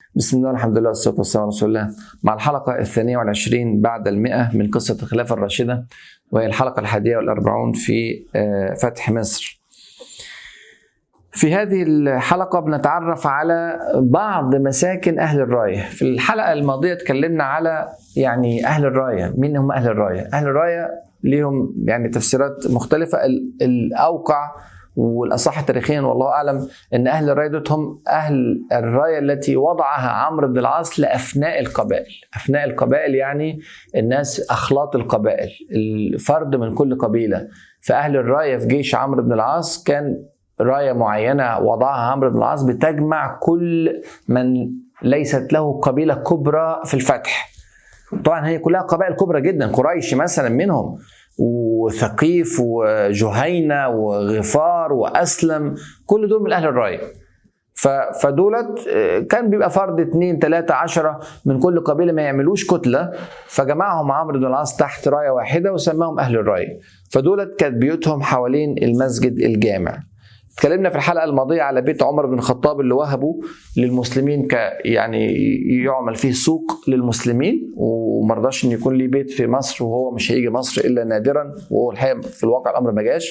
بسم الله الحمد لله والصلاة والسلام على رسول الله مع الحلقة الثانية والعشرين بعد المئة من قصة الخلافة الراشدة وهي الحلقة الحادية والأربعون في فتح مصر في هذه الحلقة بنتعرف على بعض مساكن أهل الراية في الحلقة الماضية اتكلمنا على يعني أهل الراية مين هم أهل الراية أهل الراية ليهم يعني تفسيرات مختلفة الأوقع والاصح تاريخيا والله اعلم ان اهل الرايه دوت هم اهل الرايه التي وضعها عمرو بن العاص لافناء القبائل، افناء القبائل يعني الناس اخلاط القبائل، الفرد من كل قبيله، فاهل الرايه في جيش عمرو بن العاص كان رايه معينه وضعها عمرو بن العاص بتجمع كل من ليست له قبيله كبرى في الفتح. طبعا هي كلها قبائل كبرى جدا، قريش مثلا منهم وثقيف وجهينة وغفار وأسلم كل دول من أهل الراية فدولت كان بيبقى فرد اتنين تلاتة عشرة من كل قبيلة ما يعملوش كتلة فجمعهم عمرو بن العاص تحت راية واحدة وسماهم أهل الراية فدولت كانت بيوتهم حوالين المسجد الجامع اتكلمنا في الحلقه الماضيه على بيت عمر بن الخطاب اللي وهبه للمسلمين ك يعني يعمل فيه سوق للمسلمين ومرضاش ان يكون ليه بيت في مصر وهو مش هيجي مصر الا نادرا وهو الحقيقه في الواقع الامر ما جاش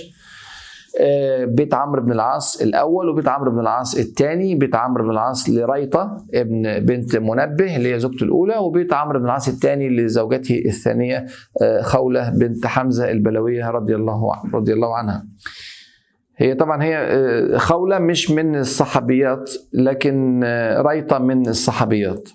بيت عمرو بن العاص الاول وبيت عمرو بن العاص الثاني بيت عمرو بن العاص لريطه ابن بنت منبه اللي هي زوجته الاولى وبيت عمرو بن العاص الثاني لزوجته الثانيه خوله بنت حمزه البلويه رضي الله رضي الله عنها هي طبعا هي خولة مش من الصحابيات لكن ريطة من الصحابيات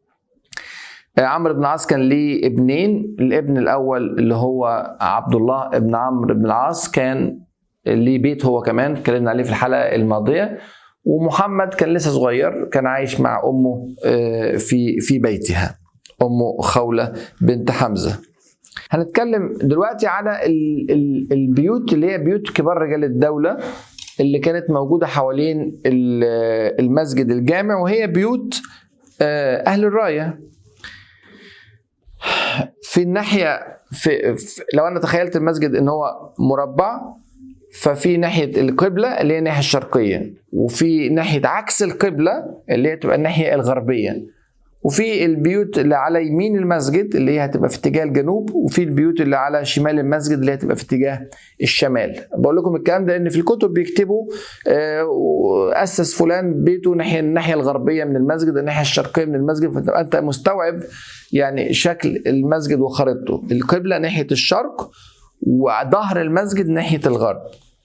عمرو بن العاص كان ليه ابنين الابن الاول اللي هو عبد الله ابن عمرو بن العاص كان ليه بيت هو كمان اتكلمنا عليه في الحلقه الماضيه ومحمد كان لسه صغير كان عايش مع امه في في بيتها امه خوله بنت حمزه هنتكلم دلوقتي على البيوت اللي هي بيوت كبار رجال الدولة اللي كانت موجودة حوالين المسجد الجامع وهي بيوت أهل الراية في الناحية في, في لو أنا تخيلت المسجد إن هو مربع ففي ناحية القبلة اللي هي الناحية الشرقية وفي ناحية عكس القبلة اللي هي تبقى الناحية الغربية وفي البيوت اللي على يمين المسجد اللي هي هتبقى في اتجاه الجنوب وفي البيوت اللي على شمال المسجد اللي هتبقى في اتجاه الشمال بقول لكم الكلام ده لان في الكتب بيكتبوا اسس فلان بيته ناحيه الناحيه الغربيه من المسجد الناحيه الشرقيه من المسجد فتبقى انت مستوعب يعني شكل المسجد وخريطته القبله ناحيه الشرق وظهر المسجد ناحيه الغرب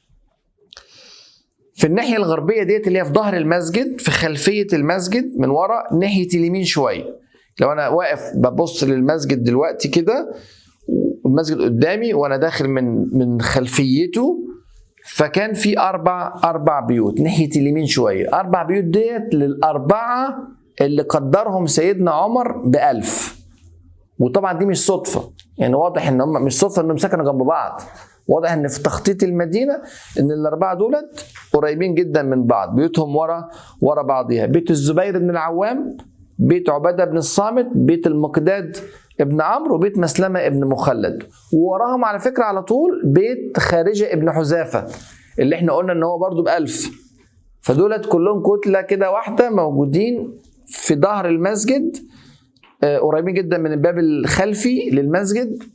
في الناحيه الغربيه ديت اللي هي في ظهر المسجد في خلفيه المسجد من ورا ناحيه اليمين شويه لو انا واقف ببص للمسجد دلوقتي كده المسجد قدامي وانا داخل من من خلفيته فكان في اربع اربع بيوت ناحيه اليمين شويه اربع بيوت ديت للاربعه اللي قدرهم سيدنا عمر بألف وطبعا دي مش صدفه يعني واضح ان هم مش صدفه انهم سكنوا جنب بعض واضح ان في تخطيط المدينه ان الاربعه دولت قريبين جدا من بعض بيوتهم ورا ورا بعضها بيت الزبير بن العوام بيت عباده بن الصامت بيت المقداد ابن عمرو وبيت مسلمه ابن مخلد ووراهم على فكره على طول بيت خارجه ابن حذافه اللي احنا قلنا ان هو برضو بألف فدولت كلهم كتله كده واحده موجودين في ظهر المسجد قريبين جدا من الباب الخلفي للمسجد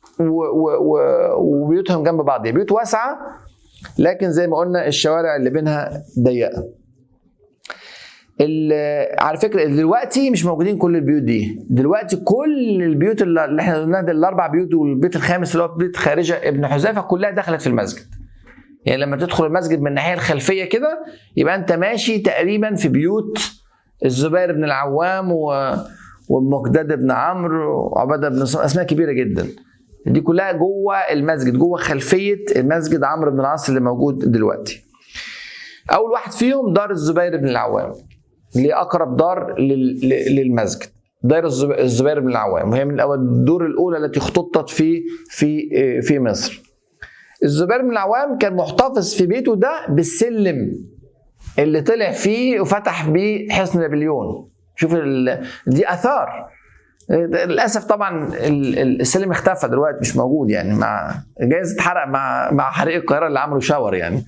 وبيوتهم جنب بعض بيوت واسعه لكن زي ما قلنا الشوارع اللي بينها ضيقه على فكره دلوقتي مش موجودين كل البيوت دي دلوقتي كل البيوت اللي احنا قلناها الاربع بيوت والبيت الخامس اللي هو بيت خارجه ابن حذافه كلها دخلت في المسجد يعني لما تدخل المسجد من الناحيه الخلفيه كده يبقى انت ماشي تقريبا في بيوت الزبير بن العوام و... والمقداد بن عمرو وعباده بن اسماء كبيره جدا دي كلها جوه المسجد جوه خلفيه المسجد عمرو بن العاص اللي موجود دلوقتي اول واحد فيهم دار الزبير بن العوام اللي اقرب دار للمسجد دار الزبير بن العوام وهي من الدور الاولى التي اختطت في في في مصر الزبير بن العوام كان محتفظ في بيته ده بالسلم اللي طلع فيه وفتح بيه حصن نابليون شوف دي اثار للاسف طبعا السلم اختفى دلوقتي مش موجود يعني مع جايز اتحرق مع مع حريق القاهره اللي عملوا شاور يعني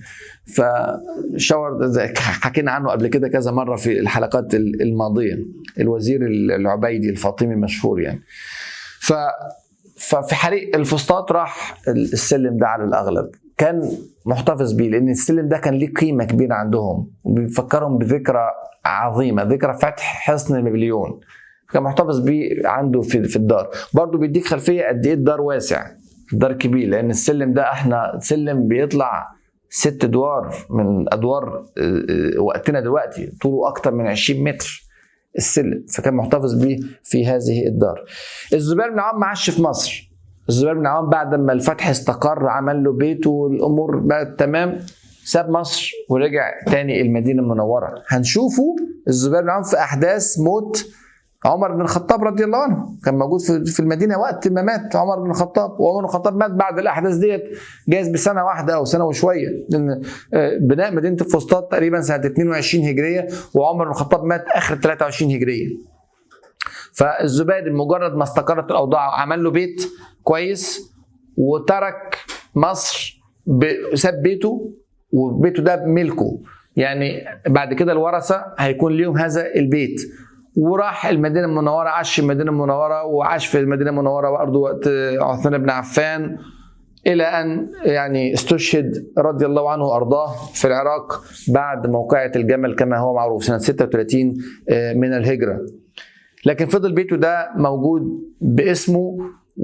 فشاور حكينا عنه قبل كده كذا مره في الحلقات الماضيه الوزير العبيدي الفاطمي المشهور يعني ف ففي حريق الفسطاط راح السلم ده على الاغلب كان محتفظ بيه لان السلم ده كان ليه قيمه كبيره عندهم وبيفكرهم بذكرى عظيمه ذكرى فتح حصن مليون كان محتفظ بيه عنده في, في الدار برضه بيديك خلفيه قد ايه الدار واسع الدار كبير لان السلم ده احنا سلم بيطلع ست ادوار من ادوار وقتنا دلوقتي طوله اكتر من 20 متر السلم فكان محتفظ بيه في هذه الدار الزبير بن عوام ما عاش في مصر الزبير بن عوام بعد ما الفتح استقر عمل له بيت والامور بقت تمام ساب مصر ورجع تاني المدينه المنوره هنشوفه الزبير بن عوام في احداث موت عمر بن الخطاب رضي الله عنه كان موجود في المدينه وقت ما مات عمر بن الخطاب وعمر بن الخطاب مات بعد الاحداث ديت جايز بسنه واحده او سنه وشويه لان بناء مدينه الفسطاط تقريبا سنه 22 هجريه وعمر بن الخطاب مات اخر 23 هجريه فالزبير مجرد ما استقرت الاوضاع عمل له بيت كويس وترك مصر ساب بيته وبيته ده ملكه يعني بعد كده الورثه هيكون ليهم هذا البيت وراح المدينه المنوره عاش في المدينه المنوره وعاش في المدينه المنوره برضه وقت عثمان بن عفان الى ان يعني استشهد رضي الله عنه وارضاه في العراق بعد موقعه الجمل كما هو معروف سنه 36 من الهجره. لكن فضل بيته ده موجود باسمه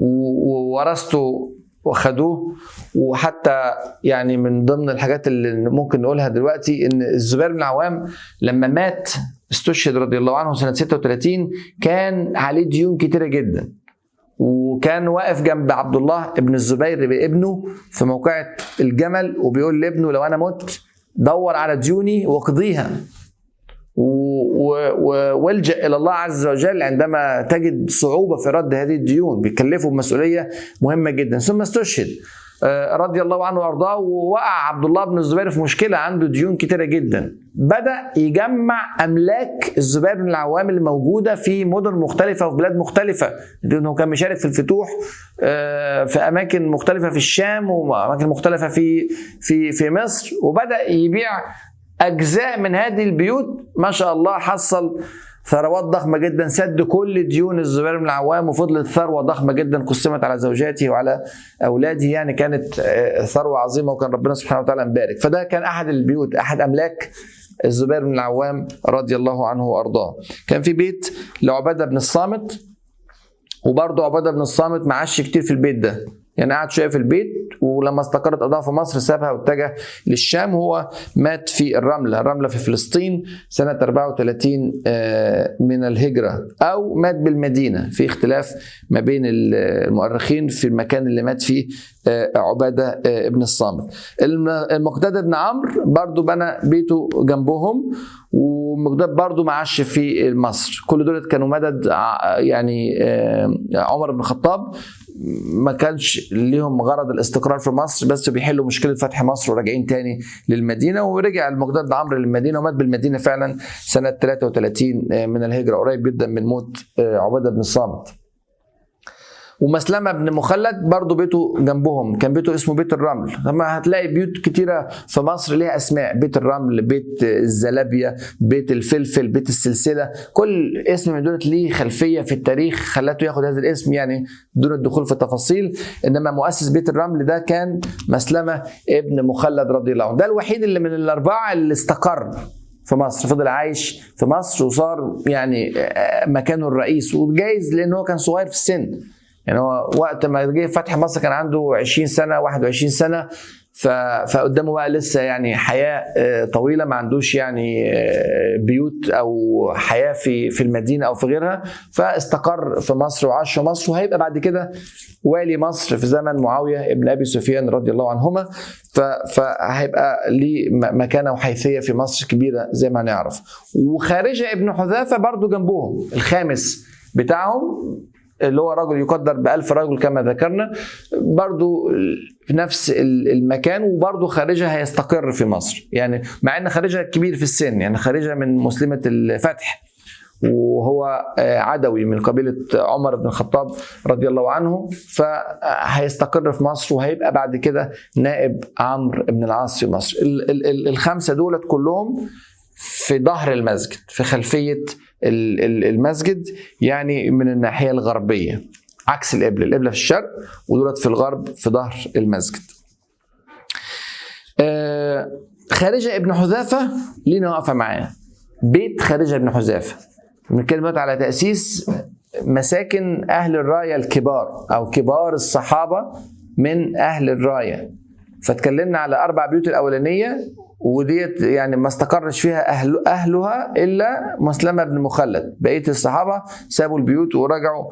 وورثته وخدوه وحتى يعني من ضمن الحاجات اللي ممكن نقولها دلوقتي ان الزبير بن العوام لما مات استشهد رضي الله عنه سنه 36 كان عليه ديون كتيره جدا وكان واقف جنب عبد الله ابن الزبير بابنه في موقعة الجمل وبيقول لابنه لو انا مت دور على ديوني واقضيها والجا الى الله عز وجل عندما تجد صعوبه في رد هذه الديون بيكلفه بمسؤوليه مهمه جدا ثم استشهد رضي الله عنه وارضاه ووقع عبد الله بن الزبير في مشكله عنده ديون كتيره جدا بدا يجمع املاك الزبير بن العوام اللي موجوده في مدن مختلفه وفي بلاد مختلفه لانه كان مشارك في الفتوح في اماكن مختلفه في الشام واماكن مختلفه في في في مصر وبدا يبيع اجزاء من هذه البيوت ما شاء الله حصل ثروات ضخمه جدا سد كل ديون الزبير بن العوام وفضلت ثروه ضخمه جدا قسمت على زوجاته وعلى اولاده يعني كانت ثروه عظيمه وكان ربنا سبحانه وتعالى مبارك فده كان احد البيوت احد املاك الزبير بن العوام رضي الله عنه وارضاه كان في بيت لعباده بن الصامت وبرضه عباده بن الصامت ما عاش كتير في البيت ده يعني قعد شويه في البيت ولما استقرت قضاء في مصر سابها واتجه للشام هو مات في الرمله، الرمله في فلسطين سنه 34 من الهجره او مات بالمدينه في اختلاف ما بين المؤرخين في المكان اللي مات فيه عباده ابن الصامت. المقداد بن عمرو برضو بنى بيته جنبهم ومقداد برضو ما عاش في مصر، كل دول كانوا مدد يعني عمر بن الخطاب ما كانش ليهم غرض الاستقرار في مصر بس بيحلوا مشكله فتح مصر وراجعين تاني للمدينه ورجع المقداد بن عمرو للمدينه ومات بالمدينه فعلا سنه 33 من الهجره قريب جدا من موت عباده بن الصامت. ومسلمه بن مخلد برضه بيته جنبهم كان بيته اسمه بيت الرمل لما هتلاقي بيوت كتيره في مصر ليها اسماء بيت الرمل بيت الزلابيه بيت الفلفل بيت السلسله كل اسم من دول ليه خلفيه في التاريخ خلته ياخد هذا الاسم يعني دون الدخول في التفاصيل انما مؤسس بيت الرمل ده كان مسلمه ابن مخلد رضي الله عنه ده الوحيد اللي من الاربعه اللي استقر في مصر فضل عايش في مصر وصار يعني مكانه الرئيس وجايز لان هو كان صغير في السن يعني هو وقت ما جه فتح مصر كان عنده 20 سنه 21 سنه فقدامه بقى لسه يعني حياه طويله ما عندوش يعني بيوت او حياه في في المدينه او في غيرها فاستقر في مصر وعاش في مصر وهيبقى بعد كده والي مصر في زمن معاويه ابن ابي سفيان رضي الله عنهما فهيبقى ليه مكانه وحيثيه في مصر كبيره زي ما نعرف وخارجه ابن حذافه برضو جنبهم الخامس بتاعهم اللي هو رجل يقدر بألف رجل كما ذكرنا برضو في نفس المكان وبرضو خارجها هيستقر في مصر يعني مع ان خارجها كبير في السن يعني خارجها من مسلمة الفتح وهو عدوي من قبيله عمر بن الخطاب رضي الله عنه فهيستقر في مصر وهيبقى بعد كده نائب عمرو بن العاص في مصر الخمسه دولت كلهم في ظهر المسجد في خلفيه المسجد يعني من الناحيه الغربيه عكس القبله القبله في الشرق ودولت في الغرب في ظهر المسجد خارجه ابن حذافه لينا واقفه معاه بيت خارجه ابن حذافه بنتكلم على تاسيس مساكن اهل الرايه الكبار او كبار الصحابه من اهل الرايه فاتكلمنا على اربع بيوت الاولانيه وديت يعني ما استقرش فيها أهل أهلها إلا مسلمة بن مخلد بقية الصحابة سابوا البيوت ورجعوا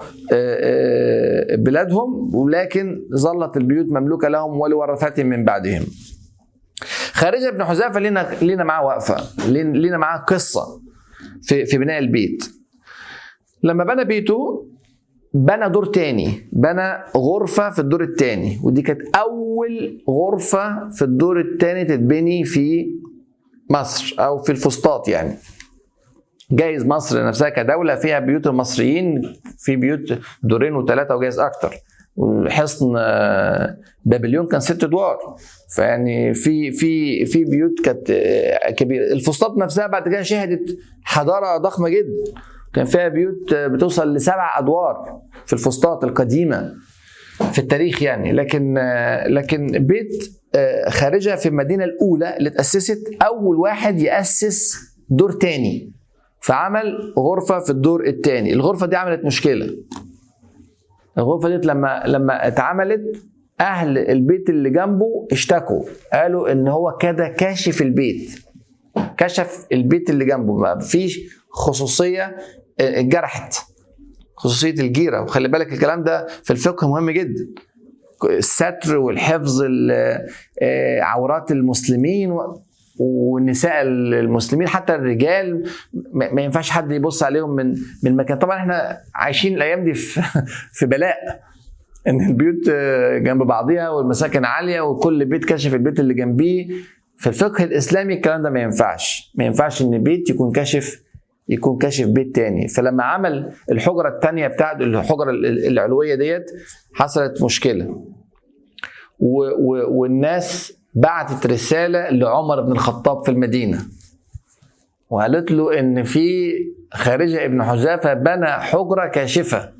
بلادهم ولكن ظلت البيوت مملوكة لهم ولورثتهم من بعدهم خارجة بن حذافة لينا لينا معاه وقفة لينا معاه قصة في في بناء البيت لما بنى بيته بنى دور تاني بنى غرفة في الدور التاني ودي كانت أول غرفة في الدور التاني تتبني في مصر أو في الفسطاط يعني جايز مصر نفسها كدولة فيها بيوت المصريين في بيوت دورين وثلاثة وجايز أكتر حصن بابليون كان ست ادوار فيعني في في في بيوت كانت كبيره الفسطاط نفسها بعد كده شهدت حضاره ضخمه جدا كان فيها بيوت بتوصل لسبع ادوار في الفسطاط القديمه في التاريخ يعني لكن لكن بيت خارجه في المدينه الاولى اللي اتاسست اول واحد ياسس دور تاني فعمل غرفه في الدور الثاني الغرفه دي عملت مشكله الغرفه دي لما لما اتعملت اهل البيت اللي جنبه اشتكوا قالوا ان هو كده كاشف البيت كشف البيت اللي جنبه ما فيش خصوصيه اتجرحت خصوصيه الجيره وخلي بالك الكلام ده في الفقه مهم جدا الستر والحفظ عورات المسلمين والنساء المسلمين حتى الرجال ما ينفعش حد يبص عليهم من من مكان طبعا احنا عايشين الايام دي في في بلاء ان البيوت جنب بعضيها والمساكن عاليه وكل بيت كشف البيت اللي جنبيه في الفقه الاسلامي الكلام ده ما ينفعش ما ينفعش ان بيت يكون كاشف يكون كاشف بيت تاني فلما عمل الحجرة التانية بتاعت الحجرة العلوية ديت حصلت مشكلة و و والناس بعتت رسالة لعمر بن الخطاب في المدينة وقالت له ان في خارجة ابن حذافة بنى حجرة كاشفة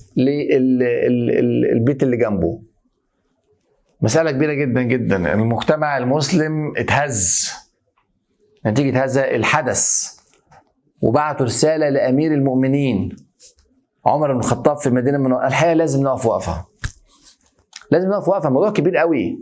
للبيت اللي جنبه مسألة كبيرة جدا جدا المجتمع المسلم اتهز نتيجة هذا الحدث وبعتوا رسالة لأمير المؤمنين عمر بن الخطاب في المدينة من الحقيقة لازم نقف وقفة لازم نقف وقفة الموضوع كبير قوي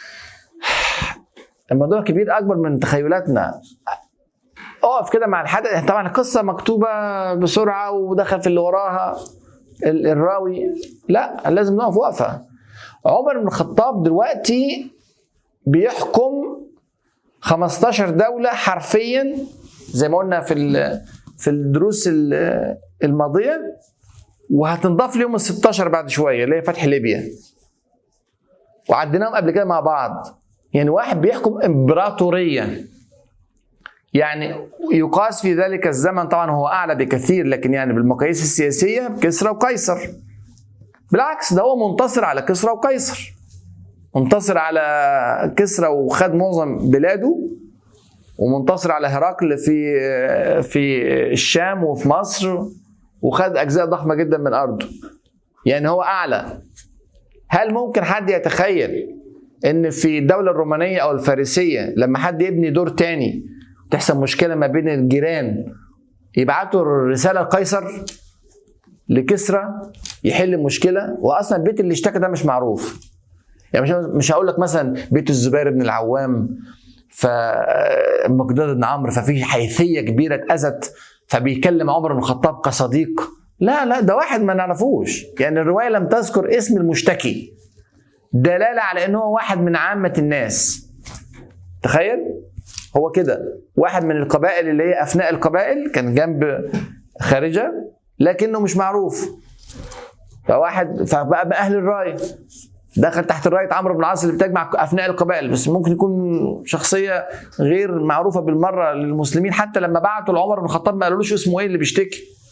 الموضوع كبير أكبر من تخيلاتنا اقف كده مع الحدث طبعا القصة مكتوبة بسرعة ودخل في اللي وراها الراوي لا لازم نقف وقفة عمر بن الخطاب دلوقتي بيحكم 15 دولة حرفيا زي ما قلنا في في الدروس الماضيه وهتنضاف ليهم ال 16 بعد شويه اللي هي فتح ليبيا وعديناهم قبل كده مع بعض يعني واحد بيحكم امبراطوريه يعني يقاس في ذلك الزمن طبعا هو اعلى بكثير لكن يعني بالمقاييس السياسيه كسرى وقيصر بالعكس ده هو منتصر على كسرى وقيصر منتصر على كسرى وخد معظم بلاده ومنتصر على هرقل في في الشام وفي مصر وخد اجزاء ضخمه جدا من ارضه يعني هو اعلى هل ممكن حد يتخيل ان في الدوله الرومانيه او الفارسيه لما حد يبني دور تاني تحصل مشكله ما بين الجيران يبعتوا رساله لقيصر لكسرى يحل المشكله واصلا البيت اللي اشتكى ده مش معروف يعني مش مش هقول لك مثلا بيت الزبير بن العوام فمقداد بن عمرو ففي حيثيه كبيره اتاذت فبيكلم عمر بن الخطاب كصديق لا لا ده واحد ما نعرفوش يعني الروايه لم تذكر اسم المشتكي دلاله على انه هو واحد من عامه الناس تخيل هو كده واحد من القبائل اللي هي افناء القبائل كان جنب خارجه لكنه مش معروف فواحد فبقى من اهل الرايه دخل تحت رايه عمرو بن العاص اللي بتجمع افناء القبائل بس ممكن يكون شخصيه غير معروفه بالمره للمسلمين حتى لما بعتوا لعمر بن الخطاب ما قالولوش اسمه ايه اللي بيشتكي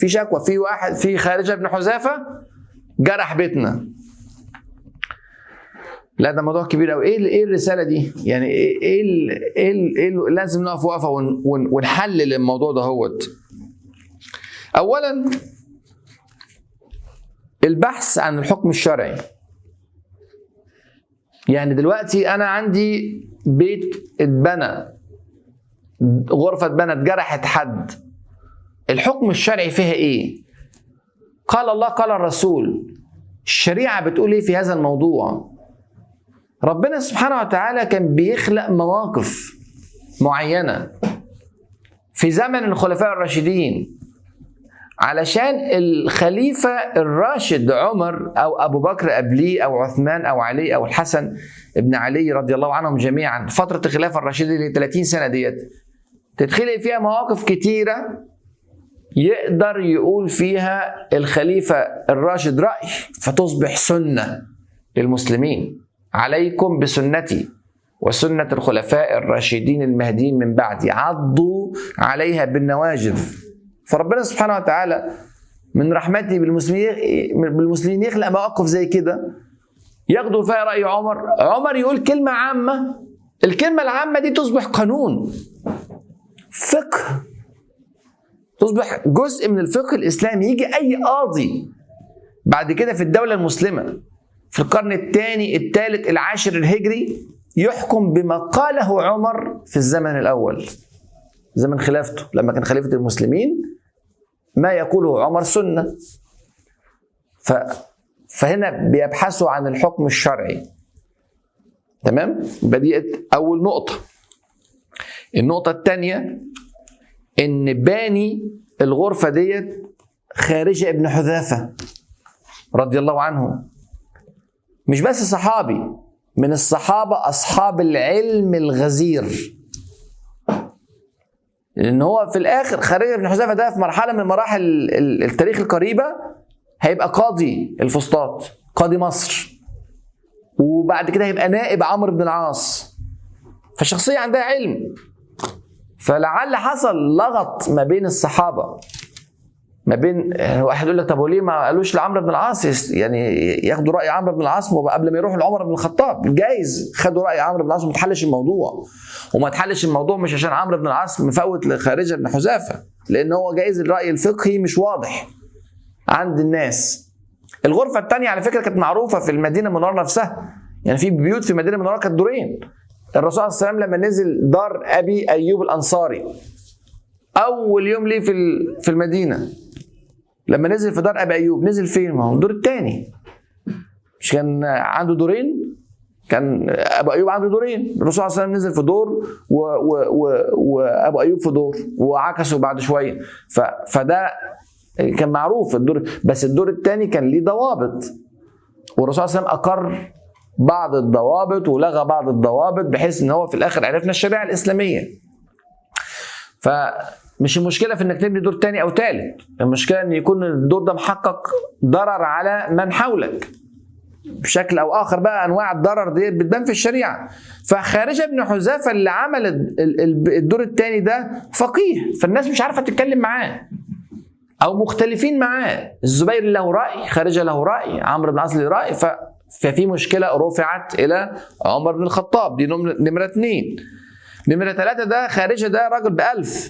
في شكوى في واحد في خارجه بن حذافه جرح بيتنا لا ده موضوع كبير قوي ايه ايه الرساله دي يعني ايه ايه ايه, إيه, إيه لازم نقف وقفه ونحلل الموضوع ده هوت اولا البحث عن الحكم الشرعي يعني دلوقتي انا عندي بيت اتبنى غرفه اتبنت جرحت حد الحكم الشرعي فيها ايه قال الله قال الرسول الشريعه بتقول ايه في هذا الموضوع ربنا سبحانه وتعالى كان بيخلق مواقف معينه في زمن الخلفاء الراشدين علشان الخليفة الراشد عمر أو أبو بكر قبليه أو عثمان أو علي أو الحسن ابن علي رضي الله عنهم جميعا فترة الخلافة الراشدة اللي 30 سنة ديت تتخلق فيها مواقف كتيرة يقدر يقول فيها الخليفة الراشد رأي فتصبح سنة للمسلمين عليكم بسنتي وسنة الخلفاء الراشدين المهديين من بعدي عضوا عليها بالنواجذ فربنا سبحانه وتعالى من رحمته بالمسلمين بالمسلمين يخلق مواقف زي كده ياخدوا فيها رأي عمر عمر يقول كلمة عامة الكلمة العامة دي تصبح قانون فقه تصبح جزء من الفقه الإسلامي يجي أي قاضي بعد كده في الدولة المسلمة في القرن الثاني الثالث العاشر الهجري يحكم بما قاله عمر في الزمن الأول زمن خلافته لما كان خليفة المسلمين ما يقوله عمر سنة ف فهنا بيبحثوا عن الحكم الشرعي تمام بديت أول نقطة النقطة الثانية إن باني الغرفة ديت خارجة ابن حذافة رضي الله عنه مش بس صحابي من الصحابة أصحاب العلم الغزير لان هو في الاخر خارج بن حذيفه ده في مرحله من مراحل التاريخ القريبه هيبقى قاضي الفسطاط قاضي مصر وبعد كده هيبقى نائب عمرو بن العاص فالشخصيه عندها علم فلعل حصل لغط ما بين الصحابه ما بين واحد يقول لك طب وليه ما قالوش لعمرو بن العاص يعني ياخدوا راي عمرو بن العاص قبل ما يروحوا لعمر بن الخطاب جايز خدوا راي عمرو بن العاص وما تحلش الموضوع وما تحلش الموضوع مش عشان عمرو بن العاص مفوت لخارجه بن حذافه لان هو جايز الراي الفقهي مش واضح عند الناس الغرفه الثانيه على فكره كانت معروفه في المدينه المنوره نفسها يعني في بيوت في المدينه المنوره كانت دورين الرسول صلى الله عليه وسلم لما نزل دار ابي ايوب الانصاري اول يوم ليه في في المدينه لما نزل في دار ابي ايوب نزل فين؟ ما هو الدور الثاني مش كان عنده دورين؟ كان ابو ايوب عنده دورين الرسول صلى الله عليه وسلم نزل في دور و و و وابو ايوب في دور وعكسوا بعد شويه ف فده كان معروف الدور بس الدور الثاني كان ليه ضوابط والرسول صلى الله عليه وسلم اقر بعض الضوابط ولغى بعض الضوابط بحيث ان هو في الاخر عرفنا الشريعه الاسلاميه ف مش المشكله في انك تبني دور تاني او تالت المشكله ان يكون الدور ده محقق ضرر على من حولك بشكل او اخر بقى انواع الضرر دي بتبان في الشريعه فخارجه ابن حذافه اللي عمل الدور الثاني ده فقيه فالناس مش عارفه تتكلم معاه او مختلفين معاه الزبير له راي خارجه له راي عمرو بن العاص له راي ففي مشكله رفعت الى عمر بن الخطاب دي نمره اثنين نمره ثلاثه ده خارجه ده راجل بألف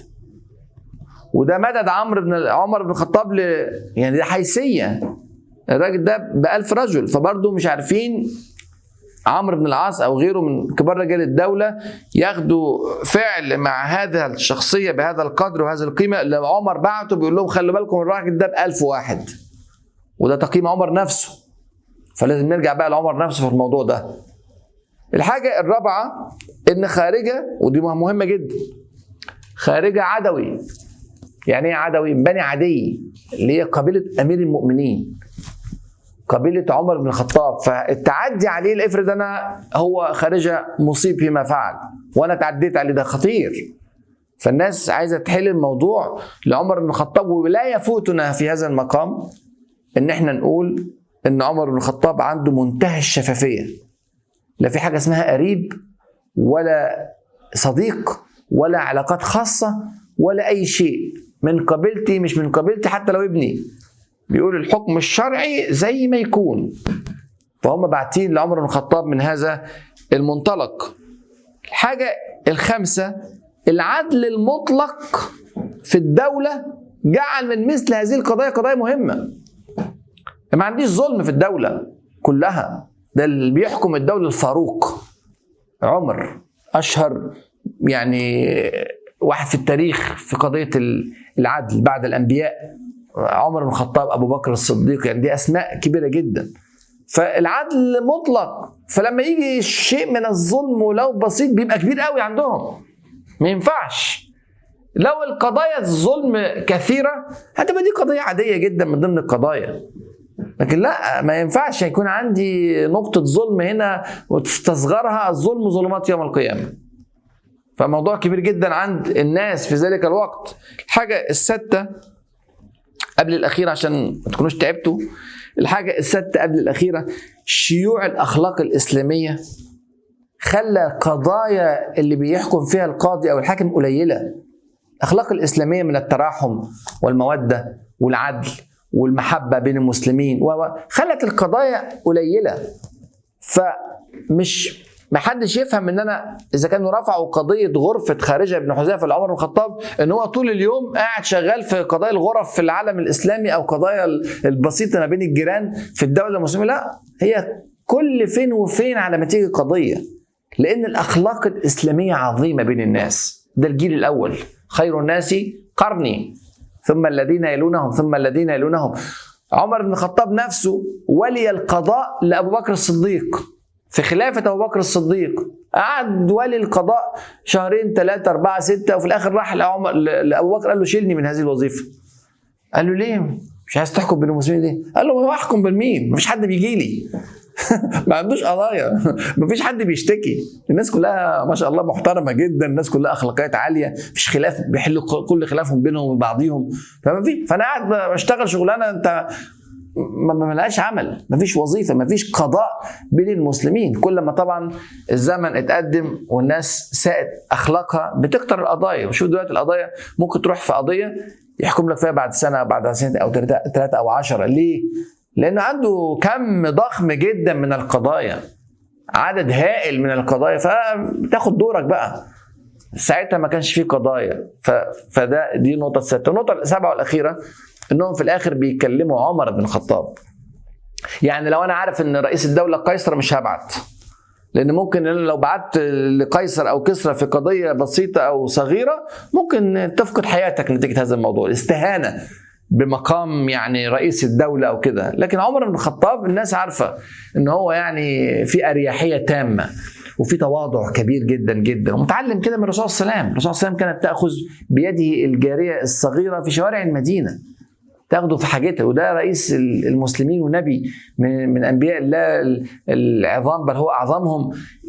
وده مدد عمرو بن عمر بن الخطاب ل يعني ده حيثيه الراجل ده ب 1000 رجل فبرضه مش عارفين عمرو بن العاص او غيره من كبار رجال الدوله ياخدوا فعل مع هذا الشخصيه بهذا القدر وهذه القيمه اللي عمر بعته بيقول لهم خلوا بالكم الراجل ده ب 1000 واحد وده تقييم عمر نفسه فلازم نرجع بقى لعمر نفسه في الموضوع ده الحاجه الرابعه ان خارجه ودي مهمه جدا خارجه عدوي يعني ايه عدوي بني عدي اللي هي قبيله امير المؤمنين قبيلة عمر بن الخطاب فالتعدي عليه افرض انا هو خارجه مصيب فيما فعل وانا تعديت عليه ده خطير فالناس عايزه تحل الموضوع لعمر بن الخطاب ولا يفوتنا في هذا المقام ان احنا نقول ان عمر بن الخطاب عنده منتهى الشفافيه لا في حاجه اسمها قريب ولا صديق ولا علاقات خاصه ولا اي شيء من قبيلتي مش من قبيلتي حتى لو ابني بيقول الحكم الشرعي زي ما يكون فهم باعتين لعمر بن الخطاب من هذا المنطلق الحاجة الخامسة العدل المطلق في الدولة جعل من مثل هذه القضايا قضايا مهمة ما عنديش ظلم في الدولة كلها ده اللي بيحكم الدولة الفاروق عمر أشهر يعني واحد في التاريخ في قضية العدل بعد الأنبياء عمر بن الخطاب أبو بكر الصديق يعني دي أسماء كبيرة جدا فالعدل مطلق فلما يجي شيء من الظلم ولو بسيط بيبقى كبير قوي عندهم ما ينفعش لو القضايا الظلم كثيره هتبقى دي قضيه عاديه جدا من ضمن القضايا لكن لا ما ينفعش يكون عندي نقطة ظلم هنا وتستصغرها الظلم ظلمات يوم القيامة فموضوع كبير جدا عند الناس في ذلك الوقت الحاجة الستة قبل الأخيرة عشان ما تكونوش تعبتوا الحاجة الستة قبل الأخيرة شيوع الأخلاق الإسلامية خلى قضايا اللي بيحكم فيها القاضي أو الحاكم قليلة الأخلاق الإسلامية من التراحم والمودة والعدل والمحبة بين المسلمين خلت القضايا قليلة فمش ما حدش يفهم ان انا اذا كانوا رفعوا قضيه غرفه خارجه ابن حذيفه لعمر بن الخطاب ان هو طول اليوم قاعد شغال في قضايا الغرف في العالم الاسلامي او قضايا البسيطه ما بين الجيران في الدوله المسلمه لا هي كل فين وفين على ما تيجي قضيه لان الاخلاق الاسلاميه عظيمه بين الناس ده الجيل الاول خير الناس قرني ثم الذين يلونهم ثم الذين يلونهم عمر بن الخطاب نفسه ولي القضاء لابو بكر الصديق في خلافة أبو بكر الصديق قعد ولي القضاء شهرين ثلاثة أربعة ستة وفي الآخر راح لعمر لأبو بكر قال له شيلني من هذه الوظيفة قال له ليه؟ مش عايز تحكم بين المسلمين ليه؟ قال له ما احكم بالمين؟ مفيش حد بيجي لي ما عندوش قضايا مفيش حد بيشتكي الناس كلها ما شاء الله محترمه جدا الناس كلها اخلاقيات عاليه مفيش خلاف بيحلوا كل خلافهم بينهم وبعضهم فما في فانا قاعد بشتغل شغلانه انت ما ملهاش عمل ما فيش وظيفه ما فيش قضاء بين المسلمين كل ما طبعا الزمن اتقدم والناس ساءت اخلاقها بتكتر القضايا وشوف دلوقتي القضايا ممكن تروح في قضيه يحكم لك فيها بعد سنه بعد سنه او ثلاثه او عشرة ليه؟ لانه عنده كم ضخم جدا من القضايا عدد هائل من القضايا فتاخد دورك بقى ساعتها ما كانش فيه قضايا ف... فده دي النقطه السادسه النقطه السابعه والاخيره انهم في الاخر بيكلموا عمر بن الخطاب يعني لو انا عارف ان رئيس الدوله قيصر مش هبعت لان ممكن إن لو بعت لقيصر او كسرى في قضيه بسيطه او صغيره ممكن تفقد حياتك نتيجه هذا الموضوع الاستهانه بمقام يعني رئيس الدولة أو كده لكن عمر بن الخطاب الناس عارفة إن هو يعني في أريحية تامة وفي تواضع كبير جدا جدا ومتعلم كده من الرسول صلى الله عليه وسلم الرسول صلى الله عليه وسلم كانت تأخذ بيده الجارية الصغيرة في شوارع المدينة تاخده في حاجتها وده رئيس المسلمين ونبي من, من انبياء الله العظام بل هو اعظمهم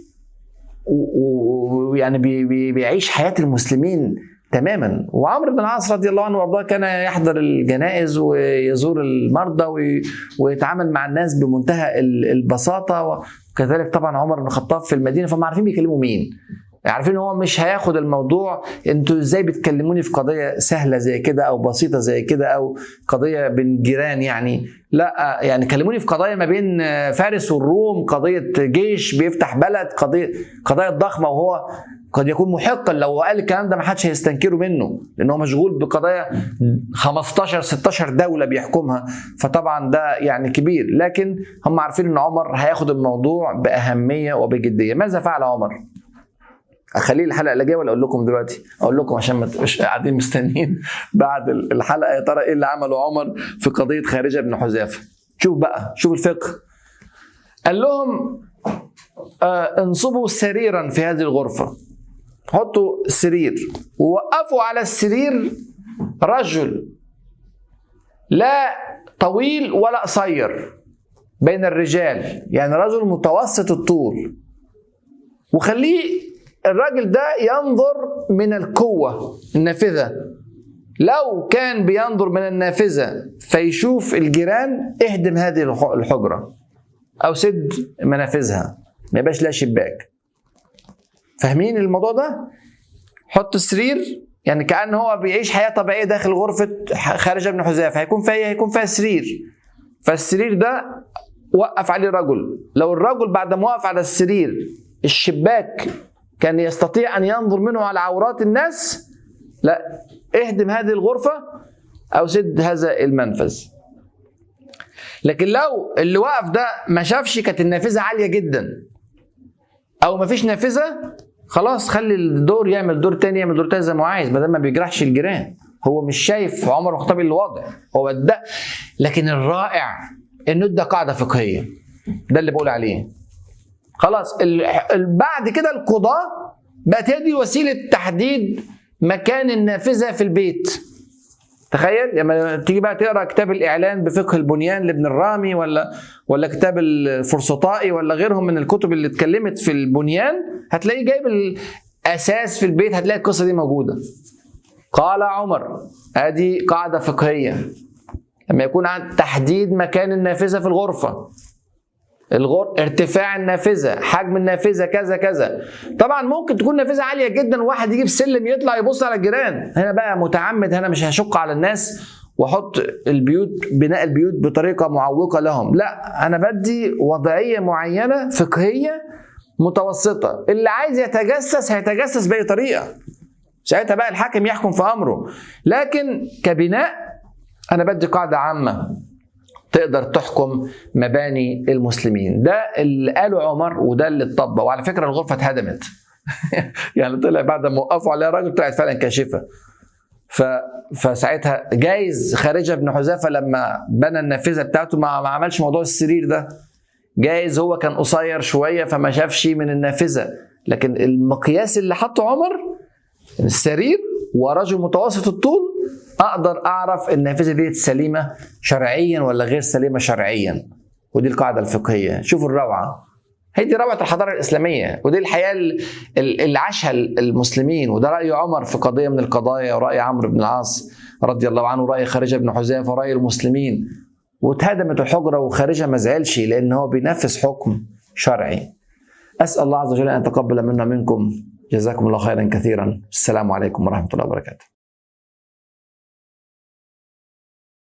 ويعني بيعيش حياه المسلمين تماما وعمرو بن العاص رضي الله عنه وارضاه كان يحضر الجنائز ويزور المرضى ويتعامل مع الناس بمنتهى البساطه وكذلك طبعا عمر بن الخطاب في المدينه فهم عارفين بيكلموا مين عارفين ان هو مش هياخد الموضوع انتوا ازاي بتكلموني في قضيه سهله زي كده او بسيطه زي كده او قضيه بين جيران يعني لا يعني كلموني في قضايا ما بين فارس والروم قضيه جيش بيفتح بلد قضيه قضايا ضخمه وهو قد يكون محقا لو قال الكلام ده ما حدش هيستنكره منه لان هو مشغول بقضايا 15 16 دوله بيحكمها فطبعا ده يعني كبير لكن هم عارفين ان عمر هياخد الموضوع باهميه وبجديه ماذا فعل عمر اخليه الحلقه اللي جايه ولا اقول لكم دلوقتي؟ اقول لكم عشان ما تبقوش قاعدين مستنيين بعد الحلقه يا ترى ايه اللي عمله عمر في قضيه خارجه بن حذافه. شوف بقى شوف الفقه. قال لهم آه انصبوا سريرا في هذه الغرفه. حطوا سرير ووقفوا على السرير رجل لا طويل ولا قصير بين الرجال يعني رجل متوسط الطول وخليه الراجل ده ينظر من القوة النافذة لو كان بينظر من النافذة فيشوف الجيران اهدم هذه الحجرة أو سد منافذها ما يبقاش لها شباك فاهمين الموضوع ده؟ حط السرير يعني كان هو بيعيش حياه طبيعيه داخل غرفه خارج ابن حذافه هيكون فيها إيه؟ هيكون فيها سرير فالسرير ده وقف عليه رجل لو الرجل بعد ما وقف على السرير الشباك كان يستطيع ان ينظر منه على عورات الناس لا اهدم هذه الغرفه او سد هذا المنفذ لكن لو اللي وقف ده ما شافش كانت النافذه عاليه جدا او ما فيش نافذه خلاص خلي الدور يعمل دور تاني يعمل دور تاني زي ما هو عايز بدل ما بيجرحش الجيران هو مش شايف عمر بن الخطاب اللي واضح هو ده لكن الرائع انه ادى قاعده فقهيه ده اللي بقول عليه خلاص بعد كده القضاه بقت هي دي وسيله تحديد مكان النافذه في البيت تخيل لما تيجي بقى تقرا كتاب الاعلان بفقه البنيان لابن الرامي ولا ولا كتاب الفرسطائي ولا غيرهم من الكتب اللي اتكلمت في البنيان هتلاقيه جايب الاساس في البيت هتلاقي القصه دي موجوده قال عمر ادي قاعده فقهيه لما يكون عند تحديد مكان النافذه في الغرفه الغر... ارتفاع النافذه حجم النافذه كذا كذا طبعا ممكن تكون نافذه عاليه جدا وواحد يجيب سلم يطلع يبص على الجيران هنا بقى متعمد هنا مش هشق على الناس واحط البيوت بناء البيوت بطريقه معوقه لهم لا انا بدي وضعيه معينه فقهيه متوسطه اللي عايز يتجسس هيتجسس باي طريقه ساعتها بقى الحاكم يحكم في امره لكن كبناء انا بدي قاعده عامه تقدر تحكم مباني المسلمين ده اللي قاله عمر وده اللي اتطبق وعلى فكره الغرفه اتهدمت يعني طلع بعد ما وقفوا عليها الراجل طلعت فعلا كاشفه ف... فساعتها جايز خارجه بن حذافه لما بنى النافذه بتاعته ما... ما عملش موضوع السرير ده جايز هو كان قصير شويه فما شافش من النافذه لكن المقياس اللي حطه عمر السرير ورجل متوسط الطول اقدر اعرف النافذه دي سليمه شرعيا ولا غير سليمه شرعيا ودي القاعده الفقهيه شوفوا الروعه هي دي روعه الحضاره الاسلاميه ودي الحياه اللي عاشها المسلمين وده راي عمر في قضيه من القضايا وراي عمرو بن العاص رضي الله عنه وراي خارجه بن حذافه وراي المسلمين واتهدمت الحجره وخارجه ما زعلش لان هو بينفذ حكم شرعي اسال الله عز وجل ان يتقبل منا منكم جزاكم الله خيرا كثيرا السلام عليكم ورحمه الله وبركاته